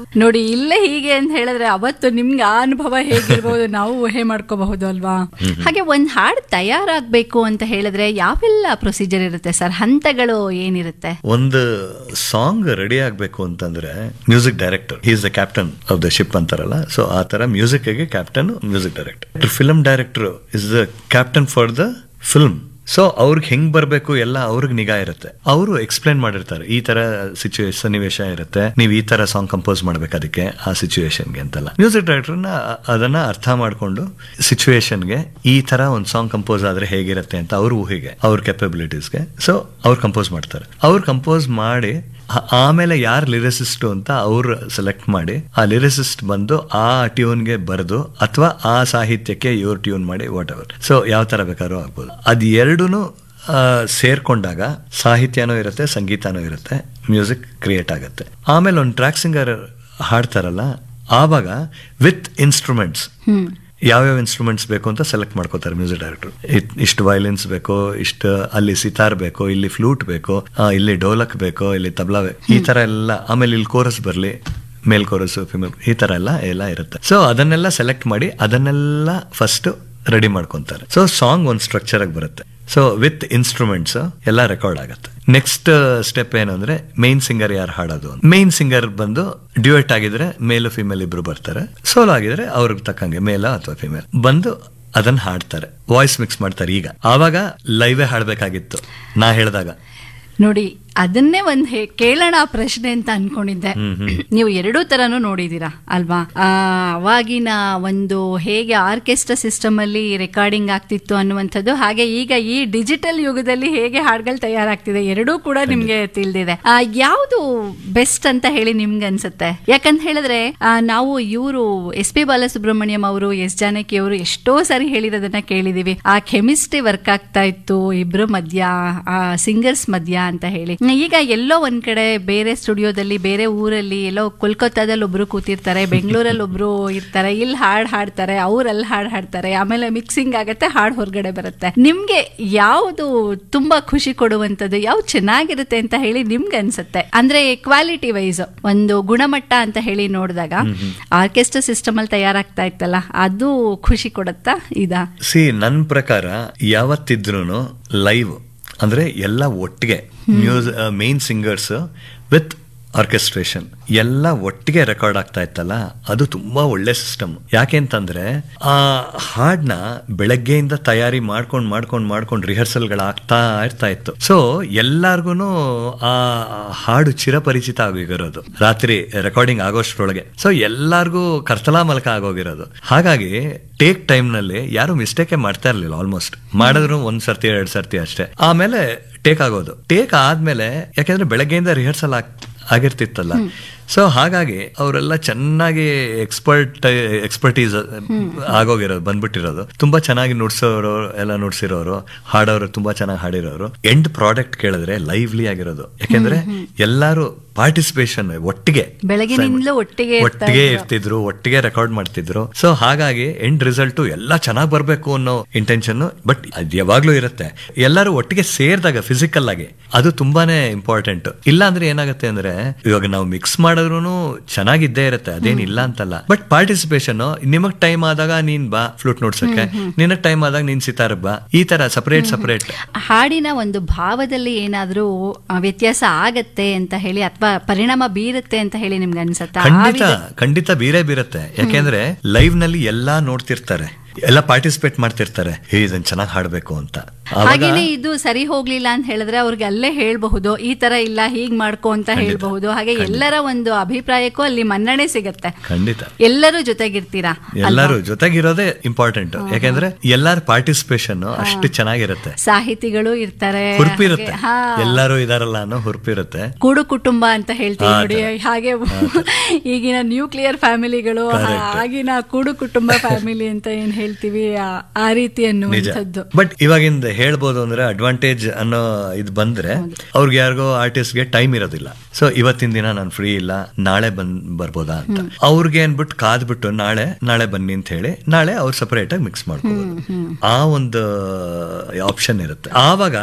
ನೋಡಿ ಇಲ್ಲೇ ಹೀಗೆ ಅಂತ ಹೇಳಿದ್ರೆ ಅವತ್ತು ನಿಮ್ಗೆ ಆ ಅನುಭವ ಹೇಗಿರ್ಬೋದು ನಾವು ಊಹೆ ಮಾಡ್ಕೋಬಹುದು ಅಲ್ವಾ ಹಾಗೆ ಒಂದ್ ಹಾಡು ತಯಾರಾಗ್ಬೇಕು ಅಂತ ಹೇಳಿದ್ರೆ ಯಾವೆಲ್ಲ ಪ್ರೊಸೀಜರ್ ಇರುತ್ತೆ ಸರ್ ಹಂತಗಳು ಏನಿರುತ್ತೆ ಒಂದು ಸಾಂಗ್ ರೆಡಿ ಆಗ್ಬೇಕು ಅಂತಂದ್ರೆ music director is the captain of the ship ಅಂತಾರಲ್ಲ ಸೊ ಆ ತರ ಮ್ಯೂಸಿಕ್ ಗೆ captain music director film director is the captain for the film so ಅವ್ರಿಗೆ ಹೆಂಗ್ ಬರ್ಬೇಕು ಎಲ್ಲ ಅವ್ರಿಗೆ ನಿಗಾ ಇರುತ್ತೆ ಅವರು ಎಕ್ಸ್ಪ್ಲೇನ್ ಮಾಡಿರ್ತಾರೆ ಈ ತರ ಸಿಚುವೇಶನ್ ಸನ್ನಿವೇಶ ಇರುತ್ತೆ ನೀವು ಈ ತರ ಸಾಂಗ್ ಕಂಪೋಸ್ ಮಾಡ್ಬೇಕು ಅದಕ್ಕೆ ಆ ಸಿಚುವೇಶನ್ಗೆ ಅಂತಲ್ಲ ಮ್ಯೂಸಿಕ್ ಡೈರೆಕ್ಟರ್ನ ಅದನ್ನ ಅರ್ಥ ಮಾಡ್ಕೊಂಡು ಸಿಚುವೇಶನ್ಗೆ ಈ ತರ ಒಂದು ಸಾಂಗ್ ಕಂಪೋಸ್ ಆದ್ರೆ ಹೇಗಿರುತ್ತೆ ಅಂತ ಅವ್ರ ಊಹೆಗೆ ಅವ್ರ ಕೆಪಬಿಲಿಟೀಸ್ಗೆ ಸೊ ಅವ್ರು ಕಂಪೋಸ್ ಮಾಡ್ತಾರೆ ಅವ್ರು ಕಂಪೋಸ್ ಮಾಡಿ ಆ- ಆಮೇಲೆ ಯಾರು ಲಿರಿಸಿಸ್ಟ್ ಅಂತ ಅವ್ರು ಸೆಲೆಕ್ಟ್ ಮಾಡಿ ಆ ಲಿರಿಸಿಸ್ಟ್ ಬಂದು ಆ ಟ್ಯೂನ್ಗೆ ಬರೆದು ಅಥವಾ ಆ ಸಾಹಿತ್ಯಕ್ಕೆ ಇವ್ರು ಟ್ಯೂನ್ ಮಾಡಿ ವಾಟ್ ಎವರ್ ಸೊ ಯಾವ ತರ ಬೇಕಾದ್ರೂ ಆಗ್ಬೋದು ಅದ್ ಎರಡೂನು ಆ, ಸೇರ್ಕೊಂಡಾಗ ಸಾಹಿತ್ಯನೂ ಇರುತ್ತೆ ಸಂಗೀತನೂ ಇರುತ್ತೆ ಮ್ಯೂಸಿಕ್ ಕ್ರಿಯೇಟ್ ಆಗುತ್ತೆ ಆಮೇಲೆ ಒಂದು ಟ್ರ್ಯಾಕ್ ಸಿಂಗರ್ ಹಾಡ್ತಾರಲ್ಲ ಆವಾಗ ವಿತ್ ಇನ್ಸ್ಟ್ರೂಮೆಂಟ್ಸ್ ಯಾವ್ಯಾವ ಇನ್ಸ್ಟ್ರೂಮೆಂಟ್ಸ್ ಬೇಕು ಅಂತ ಸೆಲೆಕ್ಟ್ ಮಾಡ್ಕೋತಾರೆ ಮ್ಯೂಸಿಕ್ ಡೈರೆಕ್ಟರ್ ಇಷ್ಟು ವೈಲಿನ್ಸ್ ಬೇಕು ಇಷ್ಟು ಅಲ್ಲಿ ಸಿತಾರ್ ಬೇಕು ಇಲ್ಲಿ ಫ್ಲೂಟ್ ಬೇಕು ಆ, ಇಲ್ಲಿ ಡೋಲಕ್ ಬೇಕು ಇಲ್ಲಿ ತಬ್ಲಾ ಬೇಕು ಈ ತರ ಎಲ್ಲ ಆಮೇಲೆ ಇಲ್ಲಿ ಕೋರಸ್ ಬರಲಿ ಮೇಲ್ ಕೋರಸ್ ಫಿಮೇಲ್ ಈ ತರ ಎಲ್ಲ ಎಲ್ಲ ಇರುತ್ತೆ ಸೊ ಅದನ್ನೆಲ್ಲ ಸೆಲೆಕ್ಟ್ ಮಾಡಿ ಅದನ್ನೆಲ್ಲ ಫಸ್ಟ್ ರೆಡಿ ಮಾಡ್ಕೊಂತಾರೆ ಸೊ ಸಾಂಗ್ ಒಂದು ಸ್ಟ್ರಕ್ಚರ್ ಆಗಿ ಬರುತ್ತೆ ಸೊ ವಿತ್ ಇನ್ಸ್ಟ್ರೂಮೆಂಟ್ಸ್ ಎಲ್ಲ ರೆಕಾರ್ಡ್ ಆಗುತ್ತೆ ನೆಕ್ಸ್ಟ್ ಸ್ಟೆಪ್ ಏನು ಅಂದ್ರೆ ಮೇನ್ ಸಿಂಗರ್ ಯಾರು ಹಾಡೋದು ಮೇನ್ ಸಿಂಗರ್ ಬಂದು ಡ್ಯೂಯೆಟ್ ಆಗಿದ್ರೆ ಮೇಲು ಫಿಮೇಲ್ ಇಬ್ರು ಬರ್ತಾರೆ ಸೋಲೋ ಆಗಿದ್ರೆ ಅವ್ರಿಗೆ ತಕ್ಕಂಗೆ ಮೇಲ ಅಥವಾ ಫಿಮೇಲ್ ಬಂದು ಅದನ್ನ ಹಾಡ್ತಾರೆ ವಾಯ್ಸ್ ಮಿಕ್ಸ್ ಮಾಡ್ತಾರೆ ಈಗ ಆವಾಗ ಲೈವೇ ಹಾಡ್ಬೇಕಾಗಿತ್ತು ನಾ ಹೇಳಿದಾಗ ನೋಡಿ ಅದನ್ನೇ ಒಂದ್ ಹೇ- ಕೇಳೋಣ ಆ ಪ್ರಶ್ನೆ ಅಂತ ಅನ್ಕೊಂಡಿದ್ದೆ ನೀವು ಎರಡೂ ತರನು ನೋಡಿದೀರಾ ಅಲ್ವಾ ಆ, ಅವಾಗಿನ ಒಂದು ಹೇಗೆ ಆರ್ಕೆಸ್ಟ್ರಾ ಸಿಸ್ಟಮ್ ಅಲ್ಲಿ ರೆಕಾರ್ಡಿಂಗ್ ಆಗ್ತಿತ್ತು ಅನ್ನುವಂಥದ್ದು ಹಾಗೆ ಈಗ ಈ ಡಿಜಿಟಲ್ ಯುಗದಲ್ಲಿ ಹೇಗೆ ಹಾಡುಗಳು ತಯಾರಾಗ್ತಿದೆ ಎರಡೂ ಕೂಡ ನಿಮ್ಗೆ ತಿಳಿದಿದೆ ಯಾವುದು ಬೆಸ್ಟ್ ಅಂತ ಹೇಳಿ ನಿಮ್ಗೆ ಅನ್ಸುತ್ತೆ ಯಾಕಂತ ಹೇಳಿದ್ರೆ ಆ, ನಾವು ಇವರು ಎಸ್ ಪಿ ಬಾಲಸುಬ್ರಹ್ಮಣ್ಯಂ ಅವರು ಎಸ್ ಜಾನಕಿ ಅವರು ಎಷ್ಟೋ ಸಾರಿ ಹೇಳಿರೋದನ್ನ ಕೇಳಿದೀವಿ ಆ ಕೆಮಿಸ್ಟ್ರಿ ವರ್ಕ್ ಆಗ್ತಾ ಇತ್ತು ಇಬ್ರು ಮಧ್ಯ ಆ ಸಿಂಗರ್ಸ್ ಮಧ್ಯ ಅಂತ ಹೇಳಿ ಈಗ ಎಲ್ಲೋ ಒಂದ್ ಕಡೆ ಬೇರೆ ಸ್ಟುಡಿಯೋದಲ್ಲಿ ಬೇರೆ ಊರಲ್ಲಿ ಎಲ್ಲೋ ಕೋಲ್ಕತ್ತಾದಲ್ಲಿ ಒಬ್ರು ಕೂತಿರ್ತಾರೆ ಬೆಂಗಳೂರಲ್ಲಿ ಒಬ್ರು ಇರ್ತಾರೆ ಇಲ್ಲಿ ಹಾಡ್ ಹಾಡ್ತಾರೆ ಅವ್ರಲ್ಲಿ ಹಾಡ್ ಹಾಡ್ತಾರೆ ಆಮೇಲೆ ಮಿಕ್ಸಿಂಗ್ ಆಗತ್ತೆ ಹಾಡ್ ಹೊರಗಡೆ ಬರುತ್ತೆ ನಿಮ್ಗೆ ಯಾವುದು ತುಂಬಾ ಖುಷಿ ಕೊಡುವಂತದ್ದು ಯಾವ್ದು ಚೆನ್ನಾಗಿರುತ್ತೆ ಅಂತ ಹೇಳಿ ನಿಮ್ಗೆ ಅನ್ಸುತ್ತೆ ಅಂದ್ರೆ ಕ್ವಾಲಿಟಿ ವೈಸ್ ಒಂದು ಗುಣಮಟ್ಟ ಅಂತ ಹೇಳಿ ನೋಡಿದಾಗ ಆರ್ಕೆಸ್ಟ್ರಾ ಸಿಸ್ಟಮ್ ಅಲ್ಲಿ ತಯಾರಾಗ್ತಾ ಇತ್ತಲ್ಲ ಅದು ಖುಷಿ ಕೊಡುತ್ತಾ ಇದಾ ಸಿ ನನ್ನ ಪ್ರಕಾರ ಯಾವತ್ತಿದ್ರೂ ಲೈವ್ ಅಂದ್ರೆ ಎಲ್ಲ ಒಟ್ಟಿಗೆ ಮ್ಯೂಸ್ ಮೇನ್ ಸಿಂಗರ್ಸ್ ವಿತ್ ಆರ್ಕೆಸ್ಟ್ರೇಷನ್ ಎಲ್ಲ ಒಟ್ಟಿಗೆ ರೆಕಾರ್ಡ್ ಆಗ್ತಾ ಇತ್ತಲ್ಲ ಅದು ತುಂಬಾ ಒಳ್ಳೆ ಸಿಸ್ಟಮ್ ಯಾಕೆ ಅಂತಂದ್ರೆ ಆ ಹಾಡ್ನ ಬೆಳಗ್ಗೆಯಿಂದ ತಯಾರಿ ಮಾಡ್ಕೊಂಡ್ ಮಾಡ್ಕೊಂಡ್ ಮಾಡ್ಕೊಂಡ್ ರಿಹರ್ಸಲ್ಗಳಾಗ್ತಾ ಇರ್ತಾ ಇತ್ತು ಸೊ ಎಲ್ಲಾರ್ಗು ಆ ಹಾಡು ಚಿರಪರಿಚಿತ ಆಗೋಗಿರೋದು ರಾತ್ರಿ ರೆಕಾರ್ಡಿಂಗ್ ಆಗೋಷ್ಟ್ರೊಳಗೆ ಸೊ ಎಲ್ಲಾರ್ಗೂ ಕರ್ತಲಾ ಮಲಕ ಆಗೋಗಿರೋದು ಹಾಗಾಗಿ ಟೇಕ್ ಟೈಮ್ ನಲ್ಲಿ ಯಾರು ಮಿಸ್ಟೇಕೆ ಮಾಡ್ತಾ ಇರ್ಲಿಲ್ಲ ಆಲ್ಮೋಸ್ಟ್ ಮಾಡಿದ್ರು ಒಂದ್ ಸರ್ತಿ ಎರಡ್ ಸರ್ತಿ ಅಷ್ಟೇ ಆಮೇಲೆ ಟೇಕ್ ಆಗೋದು ಟೇಕ್ ಆದ್ಮೇಲೆ ಯಾಕಂದ್ರೆ ಬೆಳಗ್ಗೆಯಿಂದ ರಿಹರ್ಸಲ್ ಆಗಿರ್ತಿತ್ತಲ್ಲ ಸೊ ಹಾಗಾಗಿ ಅವರೆಲ್ಲ ಚೆನ್ನಾಗಿ ಎಕ್ಸ್ಪರ್ಟ್ ಎಕ್ಸ್ಪರ್ಟೀಸ್ ಆಗೋಗಿರೋದು ಬಂದ್ಬಿಟ್ಟಿರೋದು ತುಂಬಾ ಚೆನ್ನಾಗಿ ನುಡ್ಸೋರು ಎಲ್ಲ ನುಡ್ಸಿರೋರು ಹಾಡೋರು ತುಂಬಾ ಚೆನ್ನಾಗಿ ಹಾಡಿರೋರು ಎಂಡ್ ಪ್ರಾಡಕ್ಟ್ ಕೇಳಿದ್ರೆ ಲೈವ್ಲಿ ಆಗಿರೋದು ಯಾಕೆಂದ್ರೆ ಎಲ್ಲಾರು ಪಾರ್ಟಿಸಿಪೇಷನ್ ಒಟ್ಟಿಗೆ ಬೆಳಗಿನಿಂದಲೂ ಒಟ್ಟಿಗೆ ಇರ್ತಾ ಒಟ್ಟಿಗೆ ಇರ್ತಿದ್ರು ಒಟ್ಟಿಗೆ ರೆಕಾರ್ಡ್ ಮಾಡ್ತಿದ್ರು ಸೊ ಹಾಗಾಗಿ ಎಂಡ್ ರಿಸಲ್ಟ್ ಎಲ್ಲ ಚೆನ್ನಾಗಿ ಬರ್ಬೇಕು ಅನ್ನೋ ಇಂಟೆನ್ಷನ್ ಬಟ್ ಅದ್ ಯಾವಾಗ್ಲೂ ಇರುತ್ತೆ ಎಲ್ಲರೂ ಒಟ್ಟಿಗೆ ಸೇರಿದಾಗ ಫಿಸಿಕಲ್ ಆಗಿ ಅದು ತುಂಬಾನೇ ಇಂಪಾರ್ಟೆಂಟ್ ಇಲ್ಲ ಅಂದ್ರೆ ಏನಾಗುತ್ತೆ ಅಂದ್ರೆ ಇವಾಗ ನಾವು ಮಿಕ್ಸ್ ಮಾಡಿದ್ರು ಚೆನ್ನಾಗಿದ್ದೇ ಇರುತ್ತೆ ಅದೇನಿಲ್ಲ ಅಂತಲ್ಲ ಬಟ್ ಪಾರ್ಟಿಸಿಪೇಷನ್ ನಿಮಗ್ ಟೈಮ್ ಆದಾಗ ನೀನ್ ಬಾ ಫ್ಲೂಟ್ ನೋಡ್ಸಕ್ಕೆ ನಿನಗ್ ಟೈಮ್ ಆದಾಗ ನೀನ್ ಸಿತಾರ್ ಬಾ ಈ ತರ ಸಪರೇಟ್ ಸಪರೇಟ್ ಹಾಡಿನ ಒಂದು ಭಾವದಲ್ಲಿ ಏನಾದ್ರೂ ಆ, ವ್ಯತ್ಯಾಸ ಆಗತ್ತೆ ಅಂತ ಹೇಳಿ ಅಥವಾ ಪರಿಣಾಮ ಬೀರುತ್ತೆ ಅಂತ ಹೇಳಿ ನಿಮ್ಗೆ ಅನ್ಸತ್ತಾ ಆ ಖಂಡಿತ ವಿಧ- ಖಂಡಿತ ಬೀರೇ ಬೀರತ್ತೆ ಯಾಕೆಂದ್ರೆ ಲೈವ್ ನಲ್ಲಿ ಎಲ್ಲಾ ನೋಡ್ತಿರ್ತಾರೆ ಎಲ್ಲ ಪಾರ್ಟಿಸಿಪೇಟ್ ಮಾಡ್ತಿರ್ತಾರೆ ಹೇ ಇದನ್ ಚೆನ್ನಾಗಿ ಹಾಡ್ಬೇಕು ಅಂತ ಆವಾಗ ಹಾಗೇನೆ ಇದು ಸರಿ ಹೋಗ್ಲಿಲ್ಲ ಅಂತ ಹೇಳಿದ್ರೆ ಅವ್ರಿಗೆ ಅಲ್ಲೇ ಹೇಳ್ಬಹುದು ಈ ತರ ಇಲ್ಲ ಹೀಗ್ ಮಾಡ್ಕೊ ಅಂತ ಹೇಳ್ಬಹುದು ಹಾಗೆ ಎಲ್ಲರ ಒಂದು ಅಭಿಪ್ರಾಯಕ್ಕೂ ಅಲ್ಲಿ ಮನ್ನಣೆ ಸಿಗತ್ತೆ ಖಂಡಿತ ಎಲ್ಲರೂ ಜೊತೆಗಿರ್ತೀರಾ ಎಲ್ಲರೂ ಜೊತೆಗಿರೋದೇ ಇಂಪಾರ್ಟೆಂಟ್ ಯಾಕೆಂದ್ರೆ ಎಲ್ಲಾರ ಪಾರ್ಟಿಸಿಪೇಷನ್ ಅಷ್ಟು ಚೆನ್ನಾಗಿರುತ್ತೆ ಸಾಹಿತಿಗಳು ಇರ್ತಾರೆ ಹುರುಪಿರುತ್ತೆ ಹಾಗೆ, ಹಾ. ಎಲ್ಲರೂ ಇದಾರಲ್ಲ ಅನ್ನೋ ಹುರುಪಿರುತ್ತೆ ಕೂಡು ಕುಟುಂಬ ಅಂತ ಹೇಳ್ತೀವಿ ಆ ನೋಡಿ ಹಾಗೆ ಈಗಿನ ನ್ಯೂಕ್ಲಿಯರ್ ಫ್ಯಾಮಿಲಿಗಳು ಆಗಿನ ಕೂಡು ಕುಟುಂಬ ಫ್ಯಾಮಿಲಿ ಅಂತ ಏನ್ ಹೇಳ್ತೀವಿ ಆ- ಆ ರೀತಿ ನಿಜ ಅನ್ನುವಂಥದ್ದು ಬಟ್ ಇವಾಗಿಂದ ಹೇಳ್ಬೋದು ಅಂದ್ರೆ ಅಡ್ವಾಂಟೇಜ್ ಅನ್ನೋ ಇದು ಬಂದ್ರೆ ಅವ್ರಿಗೆ ಯಾರಿಗೋ ಆರ್ಟಿಸ್ಟ್ ಗೆ ಟೈಮ್ ಇರೋದಿಲ್ಲ ಸೊ ಇವತ್ತಿನ ದಿನ ನಾನು ಫ್ರೀ ಇಲ್ಲ ನಾಳೆ ಬಂದ್ ಬರ್ಬೋದಾ ಅಂತ ಅವ್ರಿಗೆ ಅನ್ಬಿಟ್ಟು ಕಾದ್ಬಿಟ್ಟು ನಾಳೆ ನಾಳೆ ಬನ್ನಿ ಅಂತ ಹೇಳಿ ನಾಳೆ ಅವ್ರು ಸಪರೇಟ್ ಆಗಿ ಮಿಕ್ಸ್ ಮಾಡ್ಕೋಬಹುದು ಆ ಒಂದು ಆಪ್ಷನ್ ಇರುತ್ತೆ ಆವಾಗ